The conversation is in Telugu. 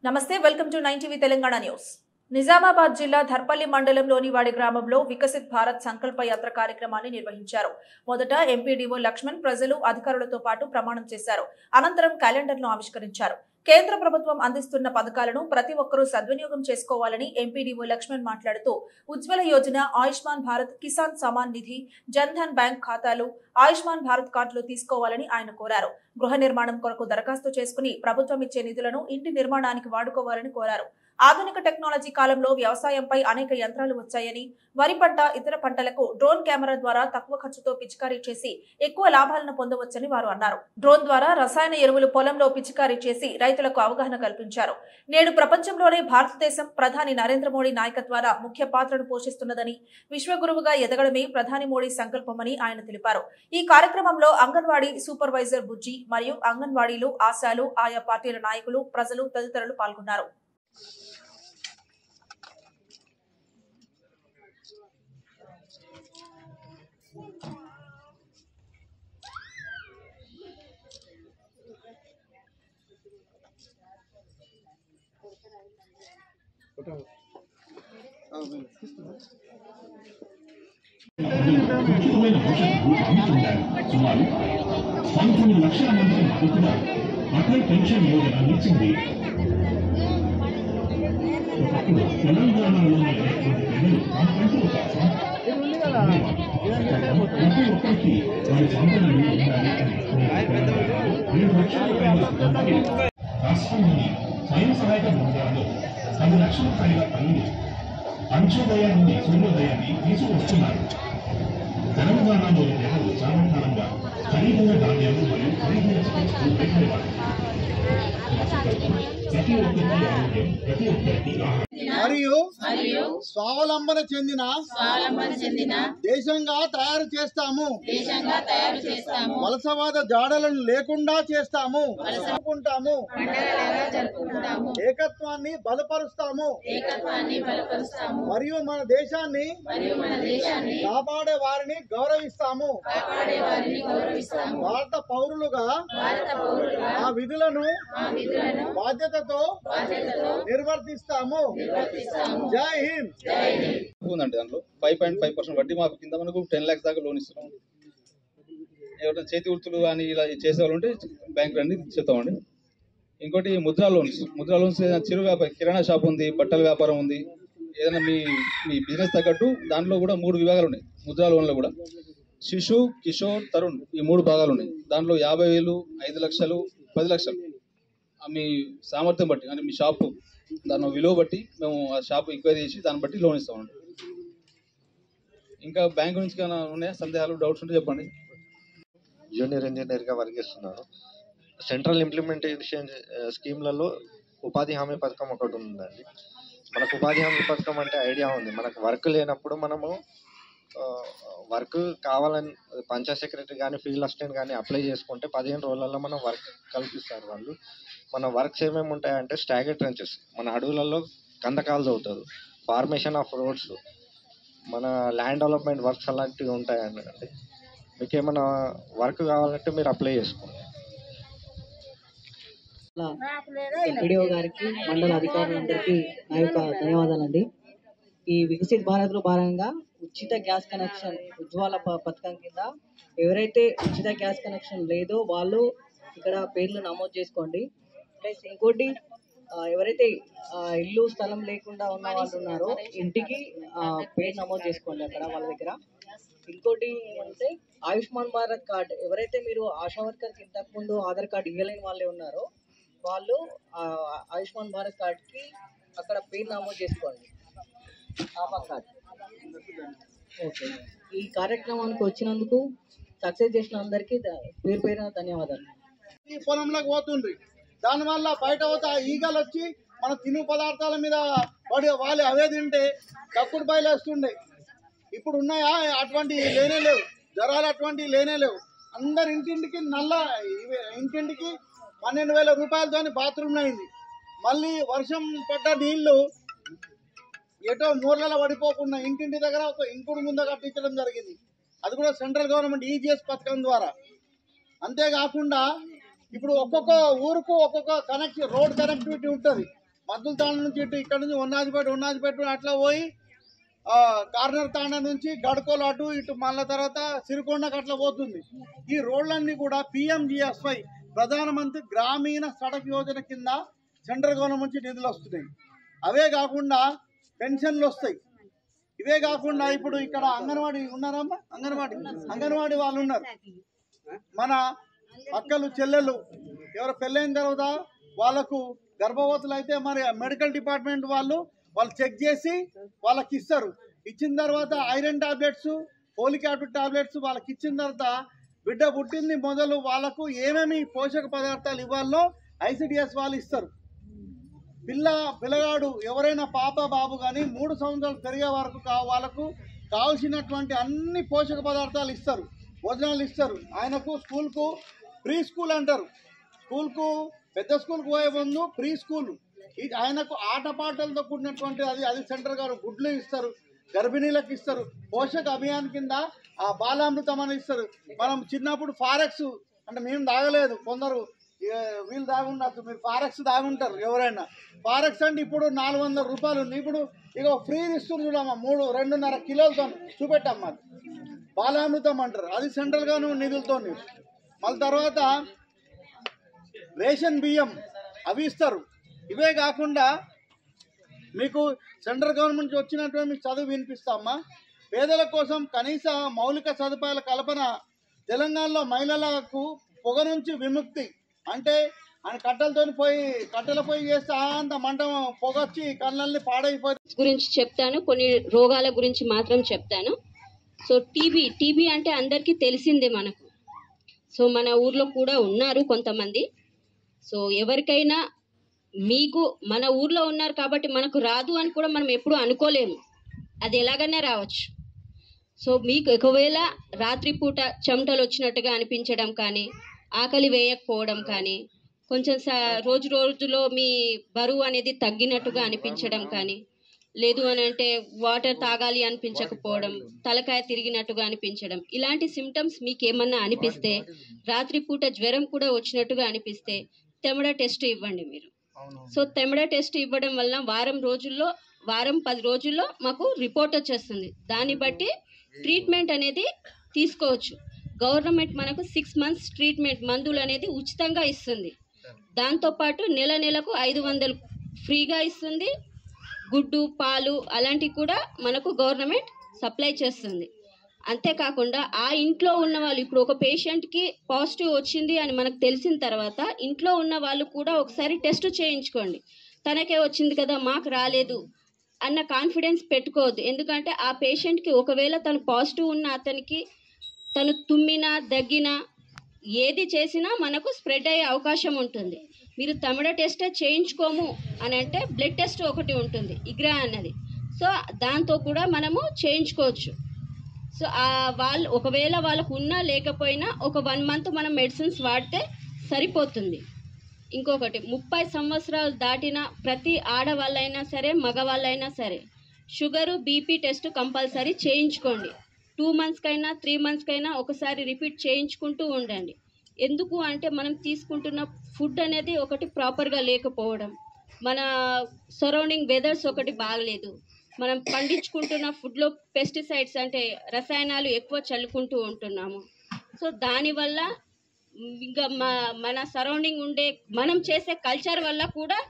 నమస్తే welcome to nine TV Telangana news Nizamabad జిల్లా ధర్పల్లి మండలంలోని వాడి గ్రామంలో వికసిత్ భారత్ సంకల్ప యాత్ర కార్యక్రమాన్ని నిర్వహించారు మొదట ఎంపీడీఓ లక్ష్మణ్ ప్రజలు అధికారులతో పాటు ప్రమాణం చేశారు అనంతరం క్యాలెండర్ను ఆవిష్కరించారు కేంద్ర ప్రభుత్వం అందిస్తున్న పథకాలను ప్రతి ఒక్కరూ సద్వినియోగం చేసుకోవాలని ఎంపీడీఓ లక్ష్మణ్ మాట్లాడుతూ ఉజ్వల యోజన ఆయుష్మాన్ భారత్ కిసాన్ సమాన్ నిధి జన్ ధన్ బ్యాంక్ ఖాతాలు ఆయుష్మాన్ భారత్ కార్డులు తీసుకోవాలని ఆయన కోరారు గృహ నిర్మాణం కొరకు దరఖాస్తు చేసుకుని ప్రభుత్వం ఇచ్చే నిధులను ఇంటి నిర్మాణానికి వాడుకోవాలని కోరారు ఆధునిక టెక్నాలజీ కాలంలో వ్యవసాయంపై అనేక యంత్రాలు వచ్చాయని వరి పంట ఇతర పంటలకు డ్రోన్ కెమెరా ద్వారా తక్కువ ఖర్చుతో పిచికారీ చేసి ఎక్కువ లాభాలను పొందవచ్చని వారు అన్నారు డ్రోన్ ద్వారా రసాయన ఎరువులు పొలంలో పిచికారీ చేసి రైతులకు అవగాహన కల్పించారు నేడు ప్రపంచంలోనే భారతదేశం ప్రధాని నరేంద్ర మోడీ నాయకత్వాన ముఖ్య పాత్రను పోషిస్తున్నదని విశ్వగురువుగా ఎదగడమే ప్రధాని మోడీ సంకల్పమని ఆయన తెలిపారు ఈ కార్యక్రమంలో అంగన్వాడీ సూపర్వైజర్ బుజ్జి మరియు అంగన్వాడీలు ఆశాలు ఆయా పార్టీల నాయకులు ప్రజలు తదితరులు పాల్గొన్నారు అద్భుతమైన భవిష్యత్తు అందించారు సుమారు పంతొమ్మిది లక్షల మంది మద్దతుగా అటల్ పెన్షన్ యోజన నిలిచింది ఒకప్పుడు తెలంగాణలోని ప్రజలు తమకంటూ ఒక ప్రతి ఒక్కరికి వారి సంపదలు ఉండాలి అని రెండు లక్షల పైగా మంది రాష్ట్రంలోని స్వయం సహాయక బృందాల్లో పది లక్షల పైగా పనులు అంత్యోదయాన్ని సూర్యోదయాన్ని తీసుకువస్తున్నారు తెలంగాణలోని జనాలు చాలా కాలంగా ఖరీదైన ధాన్యాలు మరియు ఖరీదైన చికిత్సలు భయపడేవారు ప్రతి ఒక్కరికి ఆరోగ్యం ప్రతి ఒక్కరికి ఆహారం మరియు మరియు స్వావలంబన చెందిన స్వావలంబన చెందిన దేశంగా తయారు చేస్తాము దేశంగా తయారు చేస్తాము వలసవాద జాడలను లేకుండా చేస్తాము జరుపుకుంటాము పండగలాగా జరుపుకుంటాము ఏకత్వాన్ని బలపరుస్తాము ఏకత్వాన్ని బలపరుస్తాము మరియు మన దేశాన్ని మరియు మన దేశాన్ని కాపాడే వారిని గౌరవిస్తాము కాపాడే వారిని గౌరవిస్తాము భారత పౌరులుగా భారత పౌరులుగా ఆ విధులను ఆ విధులను బాధ్యతతో బాధ్యతతో నిర్వర్తిస్తాము నిర్వర్తిస్తాము జై హింద్ ఉందండి దాంట్లో ఫైవ్ పాయింట్ ఫైవ్ పర్సెంట్ వడ్డీ మాఫీ కింద మనకు టెన్ ల్యాక్స్ దాకా లోన్ ఇస్తున్నాం ఎవరైనా చేతి వృత్తులు కానీ ఇలా చేసే వాళ్ళు ఉంటే బ్యాంకులు అన్ని చెప్తామండి ఇంకోటి ముద్రా లోన్స్ ముద్రా లోన్స్ ఏదైనా చిరు వ్యాపారం కిరాణా షాప్ ఉంది బట్టల వ్యాపారం ఉంది ఏదైనా మీ మీ బిజినెస్ తగ్గట్టు దాంట్లో కూడా మూడు విభాగాలు ఉన్నాయి ముద్రా లోన్లో కూడా శిశు కిషోర్ తరుణ్ ఈ మూడు భాగాలు ఉన్నాయి దాంట్లో యాభై వేలు ఐదు లక్షలు పది లక్షలు ఆ మీ సామర్థ్యం బట్టి అంటే మీ షాపు దాని విలువ బట్టి మేము ఆ షాప్ ఎంక్వైరీ చేసి దాన్ని బట్టి లోన్ ఇస్తామండి ఇంకా బ్యాంక్ నుంచి ఏమైనా ఉన్నాయా సందేహాలు డౌట్స్ ఉంటే చెప్పండి జూనియర్ ఇంజనీర్గా వర్క్ చేస్తున్నాను సెంట్రల్ ఇంప్లిమెంటేషన్ స్కీమ్లలో ఉపాధి హామీ పథకం ఒకటి ఉందండి మనకు ఉపాధి హామీ పథకం అంటే ఐడియా ఉంది మనకు వర్క్ లేనప్పుడు మనము వర్క్ కావాలని పంచాయత్ సెక్రటరీ కానీ ఫీల్డ్ అసిస్టెంట్ కానీ అప్లై చేసుకుంటే పదిహేను రోజులలో మనం వర్క్ కల్పిస్తారు వాళ్ళు మన వర్క్స్ ఏమేమి ఉంటాయంటే స్టాగర్ ట్రెంచెస్ మన అడవులలో కందకాలు చదువుతారు ఫార్మేషన్ ఆఫ్ రోడ్స్ మన ల్యాండ్ డెవలప్మెంట్ వర్క్స్ అలాంటివి ఉంటాయండి మీకు ఏమైనా వర్క్ కావాలంటే మీరు అప్లై చేసుకోండి ఎంపీడీఓ గారికి మండల అధికారులందరికీ నా యొక్క ధన్యవాదాలండి ఈ వికసిత్ భారత్ లో భాగంగా ఉచిత గ్యాస్ కనెక్షన్ ఉజ్వాల ప- పథకం కింద ఎవరైతే ఉచిత గ్యాస్ కనెక్షన్ లేదో వాళ్ళు ఇక్కడ పేర్లు నమోదు చేసుకోండి ప్లస్ ఇంకోటి ఆ, ఎవరైతే ఆ, ఇల్లు స్థలం లేకుండా ఉన్న వాళ్ళు ఉన్నారో ఇంటికి ఆ, పేరు నమోదు చేసుకోండి అక్కడ వాళ్ళ దగ్గర ఇంకోటి అంటే ఆయుష్మాన్ భారత్ కార్డ్ ఎవరైతే మీరు ఆశా వర్కర్కి ఇంతకు ముందు ఆధార్ కార్డు ఇవ్వలేని వాళ్ళే ఉన్నారో వాళ్ళు ఆ ఆయుష్మాన్ భారత్ కార్డ్కి అక్కడ పేరు నమోదు చేసుకోండి ఆభా కార్డ్ ఓకే ఈ కార్యక్రమానికి వచ్చినందుకు సక్సెస్ చేసిన అందరికీ ద- పేరు పేరున ధన్యవాదాలు ఈ పొలంలోకి పోతుండ్రి దానివల్ల బయట పోతే ఆ ఈగలు వచ్చి మన తిను పదార్థాల మీద పడి వాళ్ళు అవే తింటే తప్పుడు బయలు వస్తుండే ఇప్పుడు ఉన్నాయా అటువంటివి లేనే లేవు జ్వరాలు అటువంటివి లేనే లేవు అందరి ఇంటింటికి నల్ల ఇవి ఇంటింటికి పన్నెండు వేల రూపాయలతోని బాత్రూమ్ అయింది మళ్ళీ వర్షం పడ్డ నీళ్లు ఎటో మూర్లలో పడిపోకుండా ఇంటింటి దగ్గర ఒక ఇంకుడు ముందు కట్టించడం జరిగింది అది కూడా సెంట్రల్ గవర్నమెంట్ ఈజీఎస్ పథకం ద్వారా అంతేకాకుండా ఇప్పుడు ఒక్కొక్క ఊరుకు ఒక్కొక్క కనెక్ట్ రోడ్ కనెక్టివిటీ ఉంటుంది మద్దుల తాండ నుంచి ఇటు ఇక్కడ నుంచి ఉన్నాజిపేట ఉన్నాజిపేట అట్లా పోయి ఆ, కార్నర్ తాండ నుంచి గడకోలు అటు ఇటు మళ్ళా తర్వాత సిరికొండకు అట్లా పోతుంది ఈ రోడ్లన్నీ కూడా పిఎంజిఎస్వై ప్రధానమంత్రి గ్రామీణ సడక్ యోజన కింద సెంట్రల్ గవర్నమెంట్ నుంచి నిధులు వస్తున్నాయి అవే కాకుండా పెన్షన్లు వస్తాయి ఇవే కాకుండా ఇప్పుడు ఇక్కడ అంగన్వాడీ ఉన్నారమ్మా అంగన్వాడీ అంగన్వాడీ వాళ్ళు ఉన్నారు మన అక్కలు చెల్లెలు ఎవరు పెళ్ళైన తర్వాత వాళ్ళకు గర్భవతులు అయితే మరి మెడికల్ డిపార్ట్మెంట్ వాళ్ళు వాళ్ళు చెక్ చేసి వాళ్ళకి ఇస్తారు ఇచ్చిన తర్వాత iron tablets folic acid tablets వాళ్ళకి ఇచ్చిన తర్వాత బిడ్డ పుట్టింది మొదలు వాళ్ళకు ఏమేమి పోషక పదార్థాలు ఇవ్వాలో ఐసిడిఎస్ వాళ్ళు ఇస్తారు పిల్ల పిల్లగాడు ఎవరైనా పాప బాబు కానీ మూడు సంవత్సరాలు పెరిగే వరకు కా వాళ్ళకు కావాల్సినటువంటి అన్ని పోషక పదార్థాలు ఇస్తారు భోజనాలు ఇస్తారు ఆయనకు స్కూల్కు ప్రీ స్కూల్ అంటారు స్కూల్కు పెద్ద స్కూల్కి పోయే ముందు ప్రీ స్కూల్ ఇది ఆయనకు ఆటపాటలతో కూడినటువంటి అది అది సెంటర్ గారు గుడ్లు ఇస్తారు గర్భిణీలకు ఇస్తారు పోషక అభియాన్ కింద ఆ బాలామృతం అని ఇస్తారు మనం చిన్నప్పుడు ఫారెక్స్ అంటే మేము తాగలేదు కొందరు ఏ, వీళ్ళు తాగుండొచ్చు మీరు ఫారెక్స్ తాగుంటారు ఎవరైనా ఫారెక్స్ అంటే ఇప్పుడు నాలుగు వందల రూపాయలు ఉంది ఇప్పుడు ఇక ఫ్రీ ఇస్తుంది చూడమ్మా మూడు రెండున్నర కిలోలతో చూపెట్టమ్మా బాలామృతం అంటారు అది సెంట్రల్ గవర్నమెంట్ నిధులతో మళ్ళీ తర్వాత రేషన్ బియ్యం అవి ఇస్తారు ఇవే కాకుండా మీకు సెంట్రల్ గవర్నమెంట్ నుంచి వచ్చినటువంటి మీకు చదువు వినిపిస్తామా పేదల కోసం కనీస మౌలిక సదుపాయాల కల్పన తెలంగాణలో మహిళలకు పొగ నుంచి విముక్తి అంటే ఆయన కట్టెలతో పోయి కట్టెల పోయి చేస్తే ఆ అంత మంట పొగొచ్చి కళ్ళల్ని పాడైపోయి గురించి చెప్తాను కొన్ని రోగాల గురించి మాత్రం చెప్తాను సో టీబీ టీబీ అంటే అందరికీ తెలిసిందే మనకు సో మన ఊర్లో కూడా ఉన్నారు కొంతమంది సో ఎవరికైనా మీకు మన ఊర్లో ఉన్నారు కాబట్టి మనకు రాదు అని కూడా మనం ఎప్పుడూ అనుకోలేము అది ఎలాగైనా రావచ్చు సో మీకు ఒకవేళ రాత్రిపూట చెమటలు వచ్చినట్టుగా అనిపించడం కానీ ఆకలి వేయకపోవడం కానీ కొంచెం స రోజు రోజులో మీ బరువు అనేది తగ్గినట్టుగా అనిపించడం కానీ లేదు అని అంటే వాటర్ తాగాలి అనిపించకపోవడం తలకాయ తిరిగినట్టుగా అనిపించడం ఇలాంటి సిమ్టమ్స్ మీకు ఏమన్నా అనిపిస్తే రాత్రిపూట జ్వరం కూడా వచ్చినట్టుగా అనిపిస్తే తెమడ టెస్ట్ ఇవ్వండి మీరు సో తెమడ టెస్ట్ ఇవ్వడం వల్ల వారం రోజుల్లో వారం పది రోజుల్లో మాకు రిపోర్ట్ వచ్చేస్తుంది దాన్ని బట్టి ట్రీట్మెంట్ అనేది తీసుకోవచ్చు గవర్నమెంట్ మనకు సిక్స్ మంత్స్ ట్రీట్మెంట్ మందులు అనేది ఉచితంగా ఇస్తుంది దాంతోపాటు నెల నెలకు ఐదు వందలు ఫ్రీగా ఇస్తుంది గుడ్డు పాలు అలాంటివి కూడా మనకు గవర్నమెంట్ సప్లై చేస్తుంది అంతేకాకుండా ఆ ఇంట్లో ఉన్న వాళ్ళు ఇప్పుడు ఒక పేషెంట్కి పాజిటివ్ వచ్చింది అని మనకు తెలిసిన తర్వాత ఇంట్లో ఉన్న వాళ్ళు కూడా ఒకసారి టెస్ట్ చేయించుకోండి తనకే వచ్చింది కదా మాకు రాలేదు అన్న కాన్ఫిడెన్స్ పెట్టుకోవద్దు ఎందుకంటే ఆ పేషెంట్కి ఒకవేళ తను పాజిటివ్ ఉన్న అతనికి తను తుమ్మినా దగ్గినా ఏది చేసినా మనకు స్ప్రెడ్ అయ్యే అవకాశం ఉంటుంది మీరు తమిడ టెస్ట్ చేయించుకోము అని అంటే బ్లడ్ టెస్ట్ ఒకటి ఉంటుంది ఇగ్రా అన్నది సో దాంతో కూడా మనము చేయించుకోవచ్చు సో ఆ వాళ్ళు ఒకవేళ వాళ్ళకు ఉన్నా లేకపోయినా ఒక వన్ మంత్ మనం మెడిసిన్స్ వాడితే సరిపోతుంది ఇంకొకటి ముప్పై సంవత్సరాలు దాటిన ప్రతి ఆడవాళ్ళైనా సరే మగవాళ్ళైనా సరే షుగరు బీపీ టెస్ట్ కంపల్సరీ చేయించుకోండి టూ మంత్స్కైనా త్రీ మంత్స్కైనా ఒకసారి రిపీట్ చేయించుకుంటూ ఉండండి ఎందుకు అంటే మనం తీసుకుంటున్న ఫుడ్ అనేది ఒకటి ప్రాపర్గా లేకపోవడం మన సరౌండింగ్ వెదర్స్ ఒకటి బాగలేదు మనం పండించుకుంటున్న ఫుడ్లో పెస్టిసైడ్స్ అంటే రసాయనాలు ఎక్కువ చల్లుకుంటూ ఉంటున్నాము సో దానివల్ల ఇంకా మా మన సరౌండింగ్ ఉండే మనం చేసే కల్చర్ వల్ల కూడా